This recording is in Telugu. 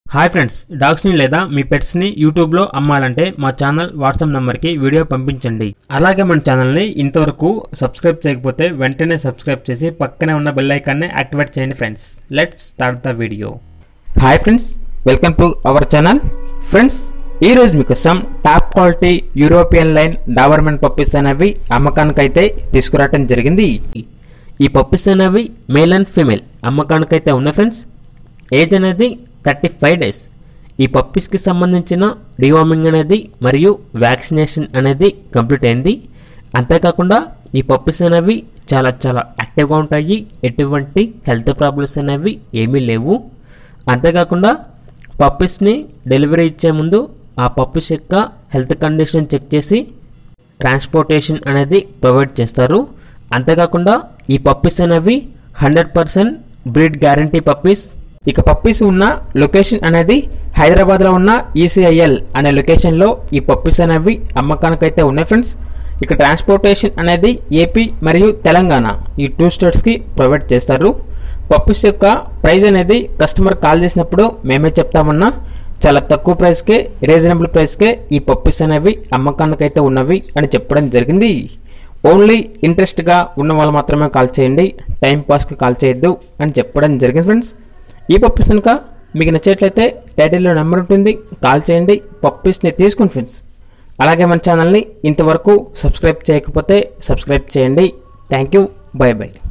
హాయ్ ఫ్రెండ్స్ డాగ్స్ని లేదా మీ పెట్స్ని యూట్యూబ్లో అమ్మాలంటే మా ఛానల్ వాట్సాప్ నెంబర్కి వీడియో పంపించండి అలాగే మన ఛానల్ని ఇంతవరకు సబ్స్క్రైబ్ చేయకపోతే వెంటనే సబ్స్క్రైబ్ చేసి పక్కనే ఉన్న బెల్ ఐకాన్ని యాక్టివేట్ చేయండి friends let's start the video hi friends welcome to our channel friends ఈ రోజు మీకోసం top quality European line doberman puppies అనేవి అమ్మకానికైతే తీసుకురావటం జరిగింది ఈ పప్పీస్ అనేవి మేల్ అండ్ ఫీమేల్ అమ్మకానికైతే ఉన్నాయి ఫ్రెండ్స్ ఏజ్ అనేది థర్టీ ఫైవ్ డేస్ ఈ పప్పీస్కి సంబంధించిన డివార్మింగ్ అనేది మరియు వ్యాక్సినేషన్ అనేది కంప్లీట్ అయింది అంతేకాకుండా ఈ పప్పీస్ అనేవి చాలా చాలా యాక్టివ్గా ఉంటాయి ఎటువంటి హెల్త్ ప్రాబ్లమ్స్ అనేవి ఏమీ లేవు అంతేకాకుండా పప్పీస్ని డెలివరీ ఇచ్చే ముందు ఆ పప్పీస్ యొక్క హెల్త్ కండిషన్ చెక్ చేసి ట్రాన్స్పోర్టేషన్ అనేది ప్రొవైడ్ చేస్తారు అంతేకాకుండా ఈ పప్పీస్ అనేవి hundred percent breed guarantee puppies ఇక పప్పీస్ ఉన్న లొకేషన్ అనేది హైదరాబాద్లో ఉన్న ఈసీఐఎల్ అనే లొకేషన్లో ఈ పప్పీస్ అనేవి అమ్మకానికైతే ఉన్నాయి ఫ్రెండ్స్ ఇక ట్రాన్స్పోర్టేషన్ అనేది ఏపీ మరియు తెలంగాణ ఈ టూ స్టేట్స్కి ప్రొవైడ్ చేస్తారు పప్పీస్ యొక్క ప్రైస్ అనేది కస్టమర్ కాల్ చేసినప్పుడు మేమే చెప్తామన్నా చాలా తక్కువ ప్రైస్కే రీజనబుల్ ప్రైస్కే ఈ పప్పీస్ అనేవి అమ్మకానికైతే ఉన్నవి అని చెప్పడం జరిగింది ఓన్లీ ఇంట్రెస్ట్గా ఉన్న వాళ్ళు మాత్రమే కాల్ చేయండి టైం పాస్కి కాల్ చేయొద్దు అని చెప్పడం జరిగింది ఫ్రెండ్స్ ఈ పప్పీస్ కనుక మీకు నచ్చేట్లయితే టైటిల్లో నెంబర్ ఉంటుంది కాల్ చేయండి పప్పీస్ని తీసుకుని ఫ్రెండ్స్ అలాగే మన ఛానల్ని ఇంతవరకు సబ్స్క్రైబ్ చేయకపోతే సబ్స్క్రైబ్ చేయండి థ్యాంక్ యూ బై బై